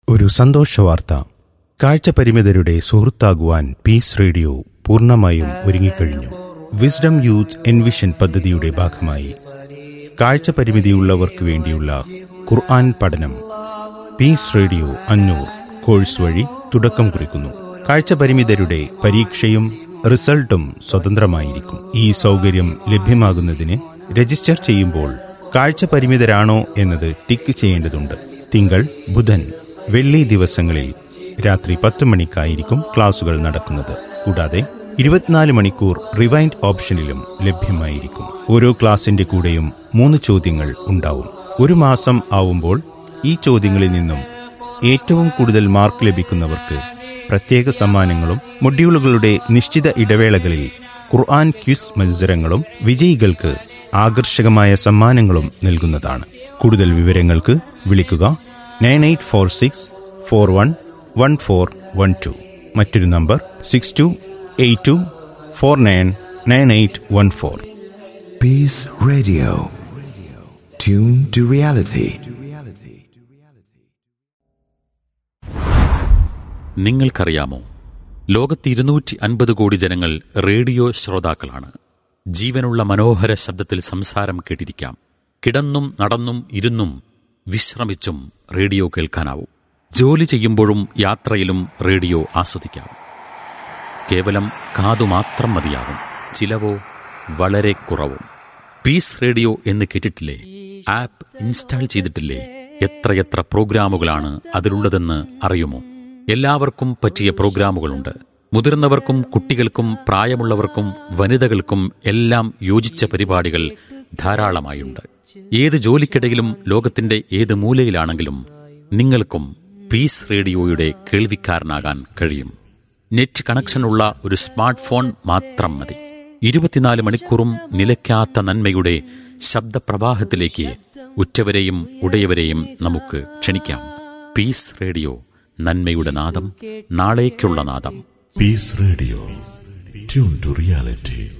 ഒരു സന്തോഷ വാർത്ത കാഴ്ചപരിമിതരുടെ സുഹൃത്താകുവാൻ പീസ് റേഡിയോ പൂർണ്ണമായും ഒരുങ്ങിക്കഴിഞ്ഞു വിസ്ഡം യൂത്ത് എൻവിഷൻ പദ്ധതിയുടെ ഭാഗമായി കാഴ്ചപരിമിതിയുള്ളവർക്ക് വേണ്ടിയുള്ള ഖുർആൻ പഠനം പീസ് റേഡിയോ അഞ്ഞൂർ കോഴ്സ് വഴി തുടക്കം കുറിക്കുന്നു കാഴ്ചപരിമിതരുടെ പരീക്ഷയും റിസൾട്ടും സ്വതന്ത്രമായിരിക്കും ഈ സൗകര്യം ലഭ്യമാകുന്നതിന് രജിസ്റ്റർ ചെയ്യുമ്പോൾ കാഴ്ചപരിമിതരാണോ എന്നത് ടിക്ക് ചെയ്യേണ്ടതുണ്ട് തിങ്കൾ ബുധൻ വെള്ളി ദിവസങ്ങളിൽ രാത്രി പത്ത് മണിക്കായിരിക്കും ക്ലാസുകൾ നടക്കുന്നത് കൂടാതെ ഇരുപത്തിനാല് മണിക്കൂർ റിവൈൻഡ് ഓപ്ഷനിലും ലഭ്യമായിരിക്കും ഓരോ ക്ലാസിന്റെ കൂടെയും മൂന്ന് ചോദ്യങ്ങൾ ഉണ്ടാവും ഒരു മാസം ആവുമ്പോൾ ഈ ചോദ്യങ്ങളിൽ നിന്നും ഏറ്റവും കൂടുതൽ മാർക്ക് ലഭിക്കുന്നവർക്ക് പ്രത്യേക സമ്മാനങ്ങളും മൊഡ്യൂളുകളുടെ നിശ്ചിത ഇടവേളകളിൽ ഖുർആൻ ക്വിസ് മത്സരങ്ങളും വിജയികൾക്ക് ആകർഷകമായ സമ്മാനങ്ങളും നൽകുന്നതാണ് കൂടുതൽ വിവരങ്ങൾക്ക് വിളിക്കുക nine eight four six four one one four one two മറ്റൊരു number six two eight two four nine nine eight one four Peace Radio. Tune to reality. നിങ്ങൾക്കറിയാമോ ലോകത്ത് ഇരുന്നൂറ്റി അൻപത് കോടി ജനങ്ങൾ റേഡിയോ ശ്രോതാക്കളാണ് ജീവനുള്ള മനോഹര ശബ്ദത്തിൽ സംസാരം കേട്ടിരിക്കാം കിടന്നും നടന്നും ഇരുന്നും വിശ്രമിച്ചും റേഡിയോ കേൾക്കാനാവും ജോലി ചെയ്യുമ്പോഴും യാത്രയിലും റേഡിയോ ആസ്വദിക്കാം കേവലം കാതു മാത്രം മതിയാകും ചിലവോ വളരെ കുറവും പീസ് റേഡിയോ എന്ന് കേട്ടിട്ടില്ലേ ആപ്പ് ഇൻസ്റ്റാൾ ചെയ്തിട്ടില്ലേ എത്രയെത്ര പ്രോഗ്രാമുകളാണ് അതിലുള്ളതെന്ന് അറിയുമോ എല്ലാവർക്കും പറ്റിയ പ്രോഗ്രാമുകളുണ്ട് മുതിർന്നവർക്കും കുട്ടികൾക്കും പ്രായമുള്ളവർക്കും വനിതകൾക്കും എല്ലാം യോജിച്ച പരിപാടികൾ ധാരാളമായുണ്ട് ഏത് ജോലിക്കിടയിലും ലോകത്തിന്റെ ഏത് മൂലയിലാണെങ്കിലും നിങ്ങൾക്കും പീസ് റേഡിയോയുടെ കേൾവിക്കാരനാകാൻ കഴിയും നെറ്റ് കണക്ഷനുള്ള ഒരു സ്മാർട്ട് ഫോൺ മാത്രം മതി ഇരുപത്തിനാല് മണിക്കൂറും നിലയ്ക്കാത്ത നന്മയുടെ ശബ്ദപ്രവാഹത്തിലേക്ക് ഉറ്റവരെയും ഉടയവരെയും നമുക്ക് ക്ഷണിക്കാം പീസ് റേഡിയോ നന്മയുടെ നാദം നാളേക്കുള്ള നാദം Peace Radio. Tune to reality.